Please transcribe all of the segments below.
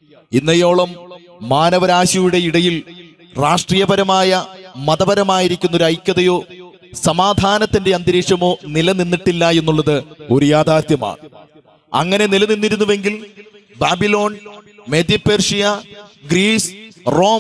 ഇന്നയോളം മാനവരാശിയുടെ ഇടയിൽ രാഷ്ട്രീയപരമായ മതപരമായിരിക്കുന്ന ഒരു ഐക്യതയോ സമാധാനത്തിന്റെ അന്തരീക്ഷമോ നിലനിന്നിട്ടില്ല എന്നുള്ളത് ഒരു യാഥാർത്ഥ്യമാണ് അങ്ങനെ നിലനിന്നിരുന്നുവെങ്കിൽ ബാബിലോൺ മെഡിപേർഷ്യ ഗ്രീസ് റോം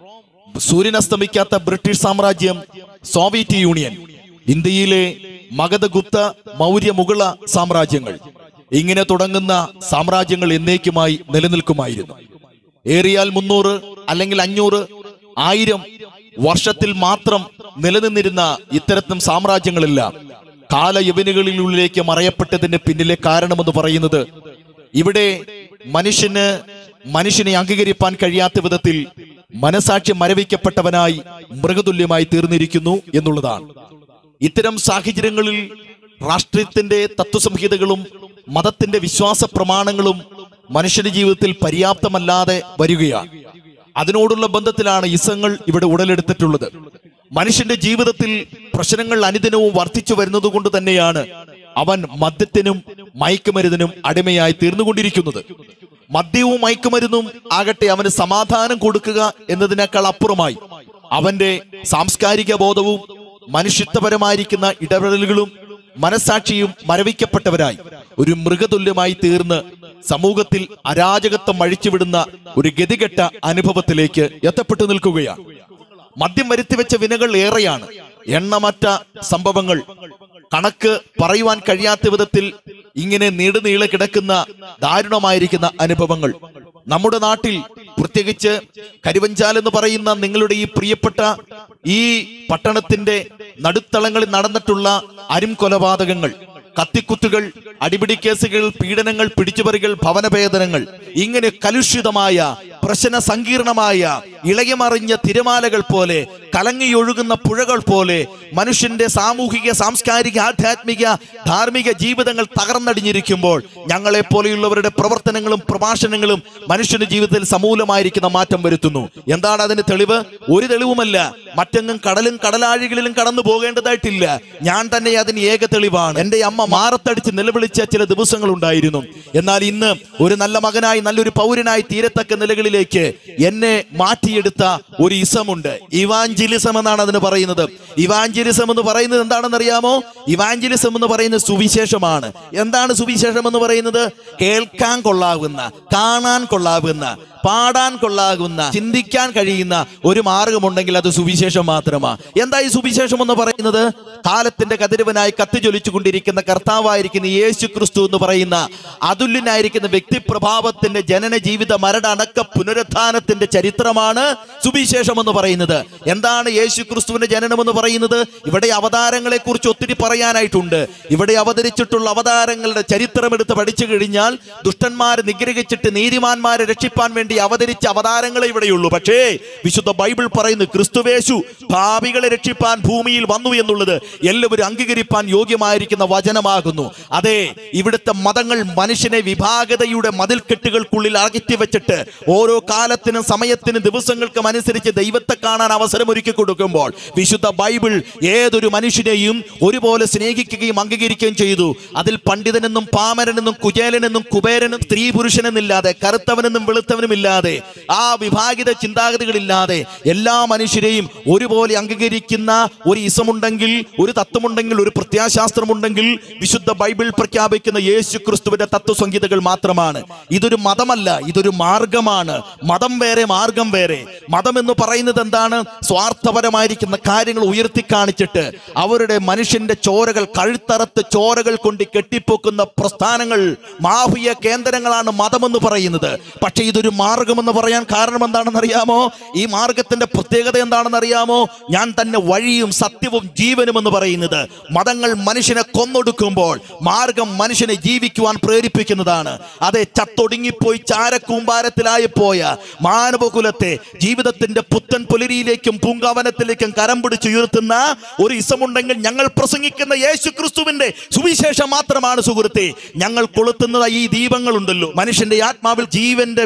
സൂര്യനസ്തമിക്കാത്ത ബ്രിട്ടീഷ് സാമ്രാജ്യം സോവിയറ്റ് യൂണിയൻ ഇന്ത്യയിലെ മഗധഗുപ്ത മൗര്യ മുഗള സാമ്രാജ്യങ്ങൾ ഇങ്ങനെ തുടങ്ങുന്ന സാമ്രാജ്യങ്ങൾ എന്നേക്കുമായി നിലനിൽക്കുമായിരുന്നു ഏറിയാൽ മുന്നൂറ് അല്ലെങ്കിൽ അഞ്ഞൂറ് ആയിരം വർഷത്തിൽ മാത്രം നിലനിന്നിരുന്ന ഇത്തരത്തിലും സാമ്രാജ്യങ്ങളെല്ലാം കാലയവനുകളിലേക്ക് മറയപ്പെട്ടതിന് പിന്നിലെ കാരണമെന്ന് പറയുന്നത് ഇവിടെ മനുഷ്യന് മനുഷ്യനെ അംഗീകരിപ്പാൻ കഴിയാത്ത വിധത്തിൽ മനസാക്ഷി മരവിക്കപ്പെട്ടവനായി മൃഗതുല്യമായി തീർന്നിരിക്കുന്നു എന്നുള്ളതാണ് ഇത്തരം സാഹചര്യങ്ങളിൽ രാഷ്ട്രീയത്തിന്റെ തത്വസംഹിതകളും മതത്തിന്റെ വിശ്വാസ പ്രമാണങ്ങളും മനുഷ്യന്റെ ജീവിതത്തിൽ പര്യാപ്തമല്ലാതെ വരികയാണ് അതിനോടുള്ള ബന്ധത്തിലാണ് ഇസങ്ങൾ ഇവിടെ ഉടലെടുത്തിട്ടുള്ളത് മനുഷ്യന്റെ ജീവിതത്തിൽ പ്രശ്നങ്ങൾ അനുദിനവും വർദ്ധിച്ചു വരുന്നത് കൊണ്ട് തന്നെയാണ് അവൻ മദ്യത്തിനും മയക്കുമരുന്നിനും അടിമയായി തീർന്നുകൊണ്ടിരിക്കുന്നത് മദ്യവും മയക്കുമരുന്നും ആകട്ടെ അവന് സമാധാനം കൊടുക്കുക എന്നതിനേക്കാൾ അപ്പുറമായി അവന്റെ സാംസ്കാരിക ബോധവും മനുഷ്യത്വപരമായിരിക്കുന്ന ഇടപെടലുകളും മനസാക്ഷിയും മരവിക്കപ്പെട്ടവരായി ഒരു മൃഗതുല്യമായി തീർന്ന് സമൂഹത്തിൽ അരാജകത്വം അഴിച്ചുവിടുന്ന ഒരു ഗതികെട്ട അനുഭവത്തിലേക്ക് എത്തപ്പെട്ടു നിൽക്കുകയാണ് മദ്യം വരുത്തിവെച്ച വിനകൾ ഏറെയാണ് എണ്ണമറ്റ സംഭവങ്ങൾ കണക്ക് പറയുവാൻ കഴിയാത്ത വിധത്തിൽ ഇങ്ങനെ നീണ്ടുനീളെ കിടക്കുന്ന ദാരുണമായിരിക്കുന്ന അനുഭവങ്ങൾ നമ്മുടെ നാട്ടിൽ പ്രത്യേകിച്ച് കരുവഞ്ചാൽ എന്ന് പറയുന്ന നിങ്ങളുടെ ഈ പ്രിയപ്പെട്ട ഈ പട്ടണത്തിന്റെ നടുത്തളങ്ങളിൽ നടന്നിട്ടുള്ള അരും കൊലപാതകങ്ങൾ കത്തിക്കുത്തുകൾ അടിപിടി കേസുകൾ പീഡനങ്ങൾ പിടിച്ചുപറികൾ ഭവനഭേദനങ്ങൾ ഇങ്ങനെ കലുഷിതമായ പ്രശ്ന സങ്കീർണമായ ഇളയമറിഞ്ഞ തിരമാലകൾ പോലെ കലങ്ങിയൊഴുകുന്ന പുഴകൾ പോലെ മനുഷ്യന്റെ സാമൂഹിക സാംസ്കാരിക ആധ്യാത്മിക ധാർമ്മിക ജീവിതങ്ങൾ തകർന്നടിഞ്ഞിരിക്കുമ്പോൾ ഞങ്ങളെ പോലെയുള്ളവരുടെ പ്രവർത്തനങ്ങളും പ്രഭാഷണങ്ങളും മനുഷ്യന്റെ ജീവിതത്തിൽ സമൂലമായിരിക്കുന്ന മാറ്റം വരുത്തുന്നു എന്താണ് അതിന് തെളിവ് ഒരു തെളിവുമല്ല മറ്റെങ്ങും കടലും കടലാഴികളിലും കടന്നു പോകേണ്ടതായിട്ടില്ല ഞാൻ തന്നെ അതിന് ഏക തെളിവാണ് എന്റെ അമ്മ മാറത്തടിച്ച് നിലവിളിച്ച ചില ദിവസങ്ങൾ ഉണ്ടായിരുന്നു എന്നാൽ ഇന്ന് ഒരു നല്ല മകനായി നല്ലൊരു പൗരനായി തീരത്തക്ക നിലകളിലേക്ക് എന്നെ മാറ്റിയെടുത്ത ഒരു ഇസമുണ്ട് ഇവാഞ്ചലിസം എന്നാണ് അതിന് പറയുന്നത് ഇവാഞ്ചലിസം എന്ന് പറയുന്നത് എന്താണെന്ന് അറിയാമോ ഇവാഞ്ചലിസം എന്ന് പറയുന്നത് സുവിശേഷമാണ് എന്താണ് സുവിശേഷം എന്ന് പറയുന്നത് കേൾക്കാൻ കൊള്ളാവുന്ന കാണാൻ കൊള്ളാവുന്ന പാടാൻ കൊള്ളാകുന്ന ചിന്തിക്കാൻ കഴിയുന്ന ഒരു മാർഗമുണ്ടെങ്കിൽ അത് സുവിശേഷം മാത്രമാണ് എന്താ ഈ സുവിശേഷം എന്ന് പറയുന്നത് കാലത്തിന്റെ കതിരവനായി കത്തിജ്വലിച്ചു കൊണ്ടിരിക്കുന്ന കർത്താവായിരിക്കുന്ന യേശു ക്രിസ്തു എന്ന് പറയുന്ന അതുല്യനായിരിക്കുന്ന വ്യക്തിപ്രഭാവത്തിന്റെ ജനന ജീവിത മരണ അടക്ക പുനരുത്ഥാനത്തിന്റെ ചരിത്രമാണ് സുവിശേഷം എന്ന് പറയുന്നത് എന്താണ് യേശു ക്രിസ്തുവിന്റെ ജനനം എന്ന് പറയുന്നത് ഇവിടെ അവതാരങ്ങളെ കുറിച്ച് ഒത്തിരി പറയാനായിട്ടുണ്ട് ഇവിടെ അവതരിച്ചിട്ടുള്ള അവതാരങ്ങളുടെ ചരിത്രം എടുത്ത് പഠിച്ചു കഴിഞ്ഞാൽ ദുഷ്ടന്മാരെ നിഗ്രഹിച്ചിട്ട് നീതിമാന്മാരെ രക്ഷിപ്പാൻ വേണ്ടി അവതരിച്ച അവതാരങ്ങളെ ഇവിടെയുള്ളൂ പക്ഷേ വിശുദ്ധ ബൈബിൾ പറയുന്നു ക്രിസ്തുവേശു ഭാവികളെ രക്ഷിപ്പാൻ ഭൂമിയിൽ വന്നു എന്നുള്ളത് എല്ലാവരും അംഗീകരിപ്പാൻ യോഗ്യമായിരിക്കുന്ന വചനമാകുന്നു അതെ ഇവിടുത്തെ മതങ്ങൾ മനുഷ്യനെ വിഭാഗതയുടെ മതിൽക്കെട്ടുകൾക്കുള്ളിൽ അകറ്റി വെച്ചിട്ട് ഓരോ കാലത്തിനും സമയത്തിനും ദിവസങ്ങൾക്കും അനുസരിച്ച് ദൈവത്തെ കാണാൻ അവസരം ഒരുക്കി കൊടുക്കുമ്പോൾ വിശുദ്ധ ബൈബിൾ ഏതൊരു മനുഷ്യനെയും ഒരുപോലെ സ്നേഹിക്കുകയും അംഗീകരിക്കുകയും ചെയ്തു അതിൽ പണ്ഡിതനെന്നും പാമരനെന്നും കുചേലനെന്നും കുബേരനും സ്ത്രീ പുരുഷനെന്നില്ലാതെ കറുത്തവനെന്നും വെളുത്തവനും ഇല്ലാതെ ആ വിഭാഗിത ചിന്താഗതികളില്ലാതെ എല്ലാ മനുഷ്യരെയും ഒരുപോലെ അംഗീകരിക്കുന്ന ഒരു ഇസമുണ്ടെങ്കിൽ ഒരു തത്വമുണ്ടെങ്കിൽ ഒരു പ്രത്യാശാസ്ത്രമുണ്ടെങ്കിൽ വിശുദ്ധ ബൈബിൾ പ്രഖ്യാപിക്കുന്ന യേശു ക്രിസ്തുവിന്റെ തത്വസംഹിതകൾ മാത്രമാണ് ഇതൊരു മതമല്ല ഇതൊരു മാർഗമാണ് മതം വേറെ മാർഗം വേറെ മതം എന്ന് പറയുന്നത് എന്താണ് സ്വാർത്ഥപരമായിരിക്കുന്ന കാര്യങ്ങൾ ഉയർത്തി കാണിച്ചിട്ട് അവരുടെ മനുഷ്യന്റെ ചോരകൾ കഴുത്തറത്ത് ചോരകൾ കൊണ്ട് കെട്ടിപ്പൊക്കുന്ന പ്രസ്ഥാനങ്ങൾ മാഫിയ കേന്ദ്രങ്ങളാണ് മതമെന്ന് പറയുന്നത് പക്ഷെ ഇതൊരു മാർഗമെന്ന് പറയാൻ കാരണം എന്താണെന്ന് അറിയാമോ ഈ മാർഗത്തിന്റെ പ്രത്യേകത എന്താണെന്ന് അറിയാമോ ഞാൻ തന്നെ വഴിയും സത്യവും ജീവനും എന്ന് പറയുന്നത് മതങ്ങൾ മനുഷ്യനെ കൊന്നൊടുക്കുമ്പോൾ മാർഗം മനുഷ്യനെ ജീവിക്കുവാൻ പ്രേരിപ്പിക്കുന്നതാണ് അതെ ചത്തൊടുങ്ങിപ്പോയി ചാരക്കൂമ്പാരത്തിലായി പോയ മാനവകുലത്തെ ജീവിതത്തിന്റെ പുത്തൻ പുലരിയിലേക്കും പൂങ്കാവനത്തിലേക്കും കരം പിടിച്ചുയർത്തുന്ന ഒരു ഇസമുണ്ടെങ്കിൽ ഞങ്ങൾ പ്രസംഗിക്കുന്ന യേശു ക്രിസ്തുവിന്റെ സുവിശേഷം മാത്രമാണ് സുഹൃത്തെ ഞങ്ങൾ കൊളുത്തുന്നത് ഈ ദീപങ്ങളുണ്ടല്ലോ മനുഷ്യന്റെ ആത്മാവിൽ ജീവന്റെ വിളക്കുകളായി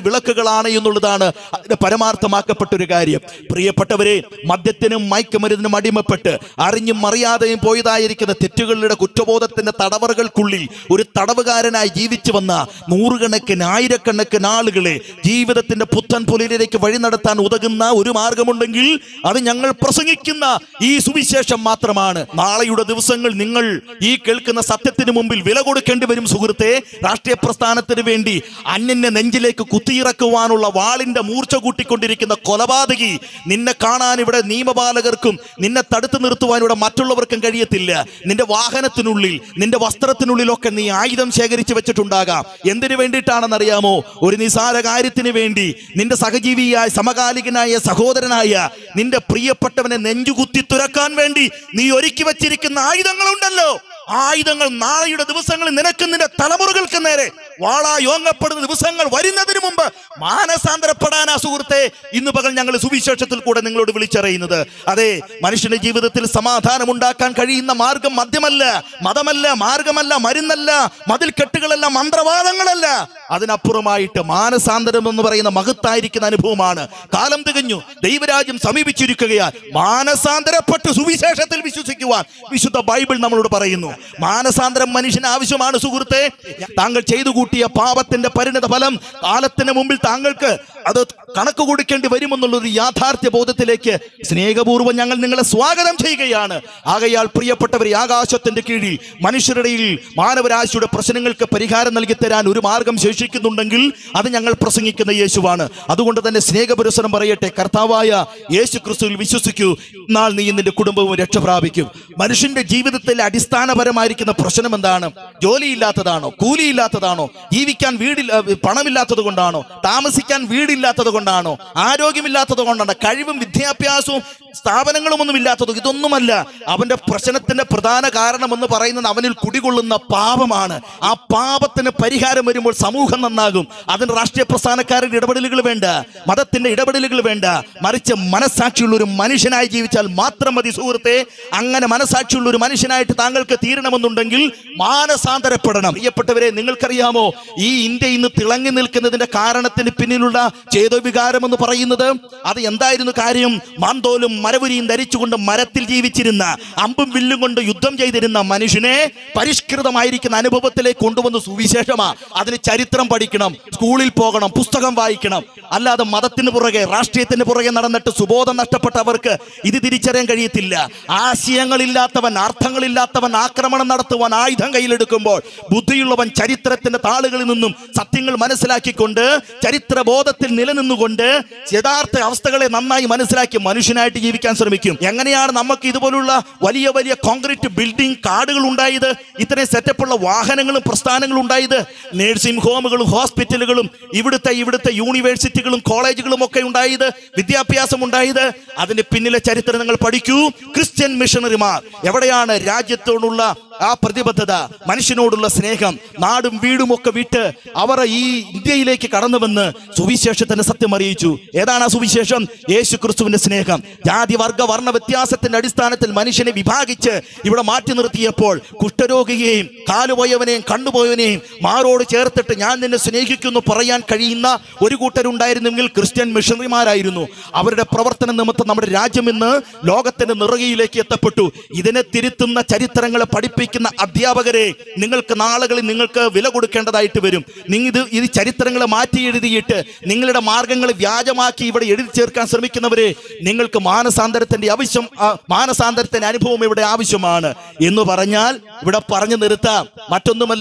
ആളുകളാണ് എന്നുള്ളതാണ് അതിന്റെ പരമാർത്ഥമാക്കപ്പെട്ട ഒരു കാര്യം പ്രിയപ്പെട്ടവരെ മദ്യത്തിനും മയക്കുമരുന്നിനും അടിമപ്പെട്ട് അറിഞ്ഞും അറിയാതെയും പോയതായിരിക്കുന്ന തെറ്റുകളുടെ കുറ്റബോധത്തിന്റെ തടവറകൾക്കുള്ളിൽ ഒരു തടവുകാരനായി ജീവിച്ചു വന്ന നൂറുകണക്കിന് ആയിരക്കണക്കിന് ആളുകളെ ജീവിതത്തിന്റെ പുത്തൻ പുലരിലേക്ക് വഴി നടത്താൻ ഉതകുന്ന ഒരു മാർഗമുണ്ടെങ്കിൽ അത് ഞങ്ങൾ പ്രസംഗിക്കുന്ന ഈ സുവിശേഷം മാത്രമാണ് നാളെയുടെ ദിവസങ്ങൾ നിങ്ങൾ ഈ കേൾക്കുന്ന സത്യത്തിന് മുമ്പിൽ വില കൊടുക്കേണ്ടി വരും സുഹൃത്തെ രാഷ്ട്രീയ പ്രസ്ഥാനത്തിന് വേണ്ടി അന്യന്റെ നെഞ്ചിലേക്ക് കുത്തിയിറക്കുവാനുള്ള വാളിന്റെ മൂർച്ച കൂട്ടിക്കൊണ്ടിരിക്കുന്ന കൊലപാതകി നിന്നെ കാണാൻ ഇവിടെ നിയമപാലകർക്കും നിന്നെ തടുത്തു നിർത്തുവാൻ ഇവിടെ മറ്റുള്ളവർക്കും കഴിയത്തില്ല നിന്റെ വാഹനത്തിനുള്ളിൽ നിന്റെ വസ്ത്രത്തിനുള്ളിലൊക്കെ നീ ആയുധം ശേഖരിച്ചു വെച്ചിട്ടുണ്ടാകാം എന്തിനു വേണ്ടിയിട്ടാണെന്നറിയാമോ ഒരു നിസാര കാര്യത്തിന് വേണ്ടി നിന്റെ സഹജീവിയായ സമകാലികനായ സഹോദരനായ നിന്റെ പ്രിയപ്പെട്ടവനെ നെഞ്ചുകുത്തി തുറക്കാൻ വേണ്ടി നീ ഒരുക്കി വച്ചിരിക്കുന്ന ആയുധങ്ങളുണ്ടല്ലോ ആയുധങ്ങൾ നാളെയുടെ ദിവസങ്ങളിൽ നിനക്ക് നിന്റെ തലമുറകൾക്ക് നേരെ വാളായോങ്ങപ്പെടുന്ന ദിവസങ്ങൾ വരുന്നതിന് മുമ്പ് മാനസാന്തരപ്പെടാനാ സുഹൃത്തെ ഇന്ന് പകൽ ഞങ്ങൾ സുവിശേഷത്തിൽ കൂടെ നിങ്ങളോട് വിളിച്ചറിയുന്നത് അതെ മനുഷ്യന്റെ ജീവിതത്തിൽ സമാധാനം ഉണ്ടാക്കാൻ കഴിയുന്ന മാർഗം മദ്യമല്ല മതമല്ല മാർഗമല്ല മരുന്നല്ല മതിൽ കെട്ടുകളല്ല മന്ത്രവാദങ്ങളല്ല അതിനപ്പുറമായിട്ട് മാനസാന്തരം എന്ന് പറയുന്ന മഹത്തായിരിക്കുന്ന അനുഭവമാണ് കാലം തികഞ്ഞു ദൈവരാജ്യം സമീപിച്ചിരിക്കുകയാൽ മാനസാന്തരപ്പെട്ട് സുവിശേഷത്തിൽ വിശ്വസിക്കുവാൻ വിശുദ്ധ ബൈബിൾ നമ്മളോട് പറയുന്നു മാനസാന്തരം മനുഷ്യന് ആവശ്യമാണ് സുഹൃത്തെ താങ്കൾ ചെയ്തു കൂട്ടിയ പാപത്തിന്റെ പരിണിത ഫലം കാലത്തിന് മുമ്പിൽ താങ്കൾക്ക് അത് കണക്ക് കൊടുക്കേണ്ടി വരുമെന്നുള്ളൊരു യാഥാർത്ഥ്യ ബോധത്തിലേക്ക് സ്നേഹപൂർവ്വം ഞങ്ങൾ നിങ്ങളെ സ്വാഗതം ചെയ്യുകയാണ് ആകയാൽ പ്രിയപ്പെട്ടവരെ ആകാശത്തിന്റെ കീഴിൽ മനുഷ്യരുടെ ഇടയിൽ മാനവരാശിയുടെ പ്രശ്നങ്ങൾക്ക് പരിഹാരം നൽകി തരാൻ ഒരു മാർഗം ശേഷിക്കുന്നുണ്ടെങ്കിൽ അത് ഞങ്ങൾ പ്രസംഗിക്കുന്ന യേശുവാണ് അതുകൊണ്ട് തന്നെ സ്നേഹപുരസരം പറയട്ടെ കർത്താവായ യേശു ക്രിസ്തുവിൽ വിശ്വസിക്കൂ എന്നാൽ നീ നിന്റെ കുടുംബവും രക്ഷ പ്രാപിക്കും മനുഷ്യന്റെ ജീവിതത്തിലെ അടിസ്ഥാനപരമായിരിക്കുന്ന പ്രശ്നം എന്താണ് ജോലിയില്ലാത്തതാണോ കൂലിയില്ലാത്തതാണോ ജീവിക്കാൻ വീടില്ല പണമില്ലാത്തത് കൊണ്ടാണോ താമസിക്കാൻ വീടില്ലാത്തത് കൊണ്ടാണോ ആരോഗ്യമില്ലാത്തത് കൊണ്ടാണ് കഴിവും വിദ്യാഭ്യാസവും സ്ഥാപനങ്ങളും ഒന്നും ഇല്ലാത്തത് ഇതൊന്നുമല്ല അവന്റെ പ്രശ്നത്തിന്റെ പ്രധാന കാരണമെന്ന് പറയുന്നത് അവനിൽ കുടികൊള്ളുന്ന പാപമാണ് ആ പാപത്തിന് പരിഹാരം വരുമ്പോൾ സമൂഹം നന്നാകും അതിന് രാഷ്ട്രീയ പ്രസ്ഥാനക്കാരുടെ ഇടപെടലുകൾ വേണ്ട മതത്തിന്റെ ഇടപെടലുകൾ വേണ്ട മറിച്ച് മനസാക്ഷിയുള്ള ഒരു മനുഷ്യനായി ജീവിച്ചാൽ മാത്രം മതി സുഹൃത്തെ അങ്ങനെ മനസാക്ഷിയുള്ള ഒരു മനുഷ്യനായിട്ട് താങ്കൾക്ക് തീരണമെന്നുണ്ടെങ്കിൽ മാനസാന്തരപ്പെടണം പ്രിയപ്പെട്ടവരെ നിങ്ങൾക്കറിയാമോ ഈ ഇന്ത്യ ഇന്ന് തിളങ്ങി നിൽക്കുന്നതിന്റെ കാരണത്തിന് പിന്നിലുള്ള ചേതോവികാരം എന്ന് പറയുന്നത് അത് എന്തായിരുന്നു കാര്യം മാന്തോലും മരവുരിയും ധരിച്ചുകൊണ്ട് മരത്തിൽ ജീവിച്ചിരുന്ന അമ്പും വില്ലും കൊണ്ട് യുദ്ധം ചെയ്തിരുന്ന മനുഷ്യനെ പരിഷ്കൃതമായിരിക്കുന്ന അനുഭവത്തിലേക്ക് കൊണ്ടുവന്ന് സുവിശേഷമാ അതിന് ചരിത്രം പഠിക്കണം സ്കൂളിൽ പോകണം പുസ്തകം വായിക്കണം അല്ലാതെ മതത്തിന് പുറകെ രാഷ്ട്രീയത്തിന് പുറകെ നടന്നിട്ട് സുബോധം നഷ്ടപ്പെട്ടവർക്ക് ഇത് തിരിച്ചറിയാൻ കഴിയത്തില്ല ആശയങ്ങളില്ലാത്തവൻ അർത്ഥങ്ങളില്ലാത്തവൻ ആക്രമണം നടത്തുവാൻ ആയുധം കയ്യിലെടുക്കുമ്പോൾ ബുദ്ധിയുള്ളവൻ ചരിത്രത്തിന്റെ താളുകളിൽ നിന്നും സത്യങ്ങൾ മനസ്സിലാക്കിക്കൊണ്ട് ചരിത്ര ബോധത്തിൽ നിലനിന്നുകൊണ്ട് യഥാർത്ഥ അവസ്ഥകളെ നന്നായി മനസ്സിലാക്കി മനുഷ്യനായിട്ട് ജീവിക്കാൻ ശ്രമിക്കും എങ്ങനെയാണ് നമുക്ക് ഇതുപോലുള്ള വലിയ വലിയ കോൺക്രീറ്റ് ബിൽഡിംഗ് കാടുകൾ ഉണ്ടായത് ഇത്രയും സെറ്റപ്പുള്ള വാഹനങ്ങളും പ്രസ്ഥാനങ്ങളും ഉണ്ടായത് നേഴ്സിംഗ് ഹോമുകളും ഹോസ്പിറ്റലുകളും ഇവിടുത്തെ ഇവിടുത്തെ യൂണിവേഴ്സിറ്റികളും കോളേജുകളും ഒക്കെ ഉണ്ടായത് വിദ്യാഭ്യാസം ഉണ്ടായത് അതിന്റെ പിന്നിലെ ചരിത്രം നിങ്ങൾ പഠിക്കൂ ക്രിസ്ത്യൻ മിഷണറിമാർ എവിടെയാണ് രാജ്യത്തോടുള്ള ആ പ്രതിബദ്ധത മനുഷ്യനോടുള്ള സ്നേഹം നാടും വീടും ഒക്കെ വിട്ട് അവർ ഈ ഇന്ത്യയിലേക്ക് കടന്നു വന്ന് സുവിശേഷത്തിന്റെ സത്യം അറിയിച്ചു ഏതാണ് ആ സുവിശേഷം യേശു ക്രിസ്തുവിന്റെ സ്നേഹം ജാതി വർഗ വർണ്ണ വ്യത്യാസത്തിന്റെ അടിസ്ഥാനത്തിൽ മനുഷ്യനെ വിഭാഗിച്ച് ഇവിടെ മാറ്റി നിർത്തിയപ്പോൾ കുഷ്ഠരോഗിയെയും കാലുപോയവനെയും കണ്ടുപോയവനെയും മാറോട് ചേർത്തിട്ട് ഞാൻ നിന്നെ സ്നേഹിക്കുന്നു പറയാൻ കഴിയുന്ന ഒരു കൂട്ടരുണ്ടായിരുന്നെങ്കിൽ ക്രിസ്ത്യൻ മിഷണറിമാരായിരുന്നു അവരുടെ പ്രവർത്തന നിമിത്തം നമ്മുടെ രാജ്യം ഇന്ന് ലോകത്തിന്റെ നിറകയിലേക്ക് എത്തപ്പെട്ടു ഇതിനെ തിരുത്തുന്ന ചരിത്രങ്ങളെ പഠിപ്പിക്കുന്ന അധ്യാപകരെ നിങ്ങൾക്ക് നാളുകളിൽ നിങ്ങൾക്ക് വില കൊടുക്കേണ്ടതായിട്ട് വരും നിങ്ങൾ ഇത് ഇത് ചരിത്രങ്ങളെ മാറ്റി എഴുതിയിട്ട് നിങ്ങളുടെ മാർഗങ്ങൾ വ്യാജമാക്കി ഇവിടെ എഴുതി ചേർക്കാൻ ശ്രമിക്കുന്നവരെ നിങ്ങൾക്ക് മാനസാന്തരത്തിന്റെ ആവശ്യം ആ, മാനസാന്തരത്തിന്റെ അനുഭവം ഇവിടെ ആവശ്യമാണ് എന്ന് പറഞ്ഞാൽ ഇവിടെ പറഞ്ഞു നിർത്താം മറ്റൊന്നുമല്ല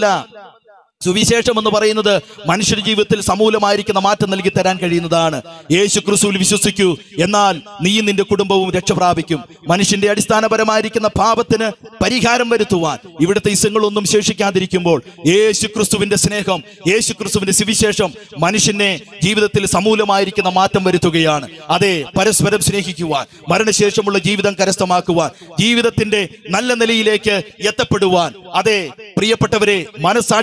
സുവിശേഷം എന്ന് പറയുന്നത് മനുഷ്യ ജീവിതത്തിൽ സമൂലമായിരിക്കുന്ന മാറ്റം നൽകി തരാൻ കഴിയുന്നതാണ് യേശു ക്രിസ്തുവിൽ വിശ്വസിക്കൂ എന്നാൽ നീയും നിന്റെ കുടുംബവും രക്ഷ പ്രാപിക്കും മനുഷ്യന്റെ അടിസ്ഥാനപരമായിരിക്കുന്ന പാപത്തിന് പരിഹാരം വരുത്തുവാൻ ഇവിടുത്തെ ഇസങ്ങളൊന്നും ശേഷിക്കാതിരിക്കുമ്പോൾ യേശു ക്രിസ്തുവിന്റെ സ്നേഹം യേശു ക്രിസ്തുവിന്റെ സുവിശേഷം മനുഷ്യനെ ജീവിതത്തിൽ സമൂലമായിരിക്കുന്ന മാറ്റം വരുത്തുകയാണ് അതെ പരസ്പരം സ്നേഹിക്കുവാൻ മരണശേഷമുള്ള ജീവിതം കരസ്ഥമാക്കുവാൻ ജീവിതത്തിന്റെ നല്ല നിലയിലേക്ക് എത്തപ്പെടുവാൻ അതെ പ്രിയപ്പെട്ടവരെ മനസാക്ഷിയുള്ള ഒരു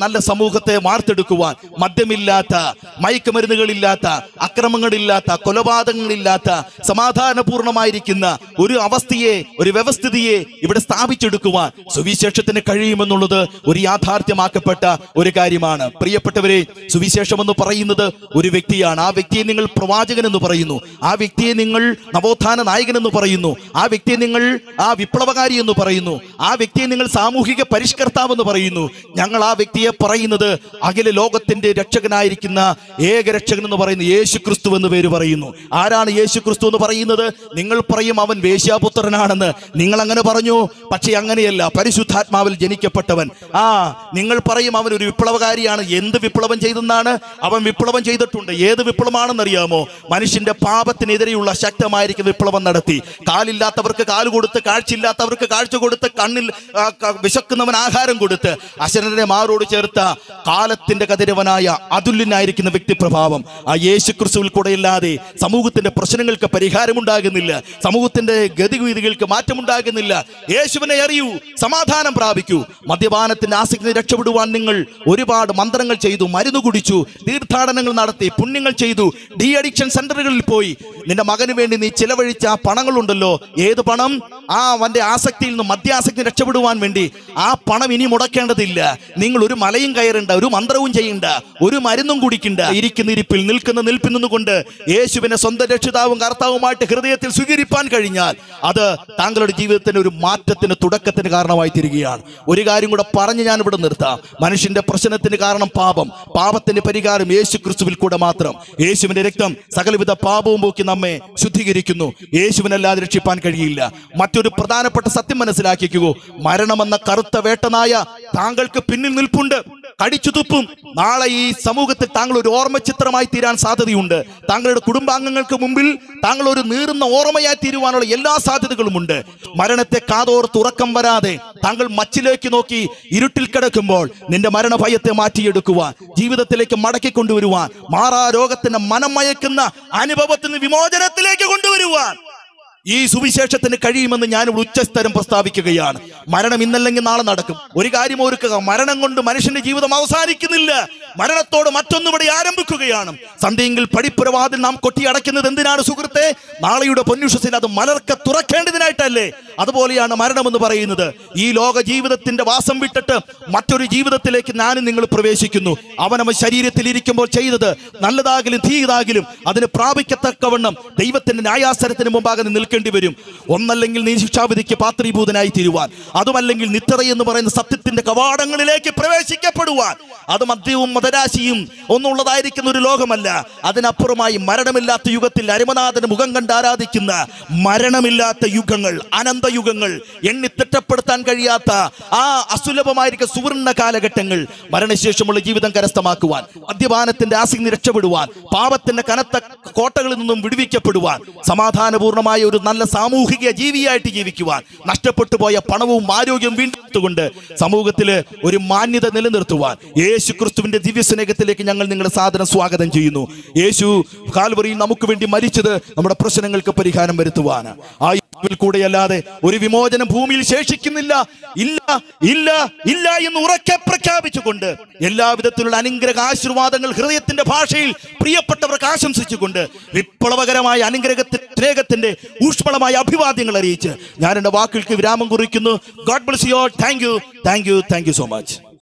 നല്ല സമൂഹത്തെ വാർത്തെടുക്കുവാൻ മദ്യമില്ലാത്ത മയക്കുമരുന്നുകളില്ലാത്ത അക്രമങ്ങളില്ലാത്ത കൊലപാതകങ്ങളില്ലാത്ത സമാധാനപൂർണമായിരിക്കുന്ന ഒരു അവസ്ഥയെ ഒരു വ്യവസ്ഥിതിയെ ഇവിടെ സ്ഥാപിച്ചെടുക്കുവാൻ സുവിശേഷത്തിന് കഴിയുമെന്നുള്ളത് ഒരു യാഥാർത്ഥ്യമാക്കപ്പെട്ട ഒരു കാര്യമാണ് പ്രിയപ്പെട്ടവരെ സുവിശേഷം എന്ന് പറയുന്നത് ഒരു വ്യക്തിയാണ് ആ വ്യക്തിയെ നിങ്ങൾ പ്രവാചകൻ എന്ന് പറയുന്നു ആ വ്യക്തിയെ നിങ്ങൾ നവോത്ഥാന നായകൻ എന്ന് പറയുന്നു ആ വ്യക്തിയെ നിങ്ങൾ ആ വിപ്ലവകാരി എന്ന് പറയുന്നു ആ വ്യക്തിയെ നിങ്ങൾ സാമൂഹിക പരിഷ്കർത്താവ് എന്ന് പറയുന്നു ഞങ്ങൾ ആ വ്യക്തിയെ പറയുന്നത് അഖില ലോകത്തിന്റെ രക്ഷകനായിരിക്കുന്ന ഏക രക്ഷകൻ എന്ന് പറയുന്ന യേശു ക്രിസ്തു എന്ന് പേര് പറയുന്നു ആരാണ് യേശു ക്രിസ്തു എന്ന് പറയുന്നത് നിങ്ങൾ പറയും അവൻ വേശ്യാപുത്രനാണെന്ന് നിങ്ങൾ അങ്ങനെ പറഞ്ഞു പക്ഷെ അങ്ങനെയല്ല പരിശുദ്ധാത്മാവിൽ ജനിക്കപ്പെട്ടവൻ ആ നിങ്ങൾ പറയും അവൻ ഒരു വിപ്ലവകാരിയാണ് എന്ത് വിപ്ലവം ചെയ്തെന്നാണ് അവൻ വിപ്ലവം ചെയ്തിട്ടുണ്ട് ഏത് വിപ്ലവമാണെന്നറിയാമോ മനുഷ്യന്റെ പാപത്തിനെതിരെയുള്ള ശക്തമായിരിക്കുന്ന വിപ്ലവം നടത്തി കാലില്ലാത്തവർക്ക് കാല് കൊടുത്ത് കാഴ്ചയില്ലാത്തവർക്ക് കാഴ്ച കൊടുത്ത് കണ്ണിൽ ആ, ക- വിശക്കുന്നവൻ ആഹാരം കൊടുത്ത് അശരനെ മാറോട് ചേർത്ത കാലത്തിന്റെ കതിരവനായ അതുല്യനായിരിക്കുന്ന വ്യക്തിപ്രഭാവം ആ യേശു ക്രിസ്തുവിൽ കൂടെ ഇല്ലാതെ സമൂഹത്തിന്റെ പ്രശ്നങ്ങൾക്ക് പരിഹാരമുണ്ടാകുന്നില്ല സമൂഹത്തിന്റെ ഗതിവിധികൾക്ക് മാറ്റമുണ്ടാകുന്നില്ല യേശുവിനെ അറിയൂ സമാധാനം പ്രാപിക്കൂ മദ്യപാനത്തിന്റെ ആസക്തി രക്ഷപ്പെടുവാൻ നിങ്ങൾ ഒരുപാട് മന്ത്രങ്ങൾ ചെയ്തു മരുന്ന് കുടിച്ചു തീർത്ഥാടനങ്ങൾ നടത്തി പുണ്യങ്ങൾ ചെയ്തു ഡി അഡിക്ഷൻ സെന്ററുകളിൽ പോയി നിന്റെ മകന് വേണ്ടി നീ ചിലവഴിച്ച ആ പണങ്ങളുണ്ടല്ലോ ഏത് പണം ആ അവന്റെ ആസക്തിയിൽ നിന്ന് മദ്യാസക്തി രക്ഷപ്പെടുവാൻ വേണ്ടി ആ പണം ഇനി മുടക്കേണ്ടതില്ല നിങ്ങൾ ഒരു മലയും കയറണ്ട ഒരു മന്ത്രവും ചെയ്യണ്ട ഒരു മരുന്നും കുടിക്കണ്ട ഇരിക്കുന്ന ഇരിപ്പിൽ നിൽക്കുന്ന നിൽപ്പിൽ നിന്നുകൊണ്ട് യേശുവിനെ സ്വന്തം രക്ഷിതാവും കർത്താവുമായിട്ട് ഹൃദയത്തിൽ സ്വീകരിപ്പാൻ കഴിഞ്ഞാൽ അത് താങ്കളുടെ ജീവിതത്തിന് ഒരു മാറ്റത്തിന് തുടക്കത്തിന് കാരണമായി തീരുകയാണ് ഒരു കാര്യം കൂടെ പറഞ്ഞ് ഞാൻ ഇവിടെ നിർത്താം മനുഷ്യന്റെ പ്രശ്നത്തിന് കാരണം പാപം പാപത്തിന്റെ പരിഹാരം യേശു ക്രിസ്തുവിൽ കൂടെ മാത്രം യേശുവിന്റെ രക്തം സകലവിധ പാപവും പോക്കി നമ്മെ ശുദ്ധീകരിക്കുന്നു യേശുവിനല്ലാതെ രക്ഷിപ്പാൻ കഴിയില്ല മറ്റൊരു പ്രധാനപ്പെട്ട സത്യം മനസ്സിലാക്കിക്കൂ മരണമെന്ന കറുത്ത വേട്ടനായ താങ്കൾക്ക് പിന്നിൽ നിൽപ്പുണ്ട് കടിച്ചു തുപ്പും നാളെ ഈ സമൂഹത്തിൽ താങ്കൾ ഒരു ഓർമ്മചിത്രമായി തീരാൻ സാധ്യതയുണ്ട് താങ്കളുടെ കുടുംബാംഗങ്ങൾക്ക് മുമ്പിൽ താങ്കൾ ഒരു നീറുന്ന ഓർമ്മയായി തീരുവാനുള്ള എല്ലാ സാധ്യതകളുമുണ്ട് മരണത്തെ കാതോർത്ത് ഉറക്കം വരാതെ താങ്കൾ മച്ചിലേക്ക് നോക്കി ഇരുട്ടിൽ കിടക്കുമ്പോൾ നിന്റെ മരണഭയത്തെ മാറ്റിയെടുക്കുവാൻ ജീവിതത്തിലേക്ക് മടക്കി കൊണ്ടുവരുവാൻ മാറാ രോഗത്തിന്റെ മനം മയക്കുന്ന അനുഭവത്തിന് വിമോചനത്തിലേക്ക് കൊണ്ടുവരുവാൻ ഈ സുവിശേഷത്തിന് കഴിയുമെന്ന് ഞാൻ ഇവിടെ ഉച്ചസ്ഥരം പ്രസ്താവിക്കുകയാണ് മരണം ഇന്നല്ലെങ്കിൽ നാളെ നടക്കും ഒരു കാര്യം ഓർക്കുക മരണം കൊണ്ട് മനുഷ്യന്റെ ജീവിതം അവസാനിക്കുന്നില്ല മരണത്തോട് മറ്റൊന്നും ഇവിടെ ആരംഭിക്കുകയാണ് സന്ധ്യയെങ്കിൽ പടിപ്പുരവാതിൽ നാം കൊട്ടി അടയ്ക്കുന്നത് എന്തിനാണ് സുഹൃത്തെ നാളെയുടെ പൊന്നുഷസിൽ അത് മലർക്ക തുറക്കേണ്ടതിനായിട്ടല്ലേ അതുപോലെയാണ് മരണമെന്ന് പറയുന്നത് ഈ ലോക ജീവിതത്തിന്റെ വാസം വിട്ടിട്ട് മറ്റൊരു ജീവിതത്തിലേക്ക് ഞാനും നിങ്ങൾ പ്രവേശിക്കുന്നു അവനവൻ ശരീരത്തിൽ ഇരിക്കുമ്പോൾ ചെയ്തത് നല്ലതാകിലും തീയതാകിലും അതിന് പ്രാപിക്കത്തക്കവണ്ണം ദൈവത്തിന്റെ ന്യായാസനത്തിന് മുമ്പാകെ നീ നിൽക്കേണ്ടി വരും ഒന്നല്ലെങ്കിൽ നീ ശിക്ഷാവിധിക്ക് പാത്രീഭൂതനായി തീരുവാൻ അതുമല്ലെങ്കിൽ നിത്തറ എന്ന് പറയുന്ന സത്യത്തിന്റെ കവാടങ്ങളിലേക്ക് പ്രവേശിക്കപ്പെടുവാൻ അത് മദ്യവും മതരാശിയും ഒന്നുള്ളതായിരിക്കുന്ന ഒരു ലോകമല്ല അതിനപ്പുറമായി മരണമില്ലാത്ത യുഗത്തിൽ അരിമനാഥന് മുഖം കണ്ട് ആരാധിക്കുന്ന മരണമില്ലാത്ത യുഗങ്ങൾ അനന്തയുഗങ്ങൾ എണ്ണി തിട്ടപ്പെടുത്താൻ കഴിയാത്ത ആ അസുലഭമായിരിക്കുന്ന സുവർണ കാലഘട്ടങ്ങൾ മരണശേഷമുള്ള ജീവിതം കരസ്ഥമാക്കുവാൻ മദ്യപാനത്തിന്റെ ആസക്തി രക്ഷപ്പെടുവാൻ പാപത്തിന്റെ കനത്ത കോട്ടകളിൽ നിന്നും വിടുവിക്കപ്പെടുവാൻ സമാധാനപൂർണമായ ഒരു നല്ല സാമൂഹിക ജീവിയായിട്ട് ജീവിക്കുവാൻ നഷ്ടപ്പെട്ടു പോയ പണവും ആരോഗ്യവും വീണ്ടെടുത്തുകൊണ്ട് സമൂഹത്തില് ഒരു മാന്യത നിലനിർത്തുവാൻ യേശു ക്രിസ്തുവിന്റെ ദിവ്യസ്നേഹത്തിലേക്ക് ഞങ്ങൾ നിങ്ങളുടെ സാധനം സ്വാഗതം ചെയ്യുന്നു യേശു കാൽവറിയിൽ നമുക്ക് വേണ്ടി മരിച്ചത് നമ്മുടെ പ്രശ്നങ്ങൾക്ക് പരിഹാരം വരുത്തുവാന് ആ യേശുവിൽ കൂടെയല്ലാതെ ഒരു വിമോചനം ഭൂമിയിൽ ശേഷിക്കുന്നില്ല ഇല്ല ഇല്ല ഇല്ല എന്ന് ഉറക്കെ പ്രഖ്യാപിച്ചുകൊണ്ട് എല്ലാവിധത്തിലുള്ള അനുഗ്രഹ ആശീർവാദങ്ങൾ ഹൃദയത്തിന്റെ ഭാഷയിൽ പ്രിയപ്പെട്ടവർക്ക് ആശംസിച്ചുകൊണ്ട് വിപ്ലവകരമായ അനുഗ്രഹത്തിന്റെ സ്നേഹത്തിന്റെ ഊഷ്മളമായ അഭിവാദ്യങ്ങൾ അറിയിച്ച് ഞാൻ എന്റെ വാക്കുകൾക്ക് വിരാമം കുറിക്കുന്നു God bless you thank you thank you thank you so much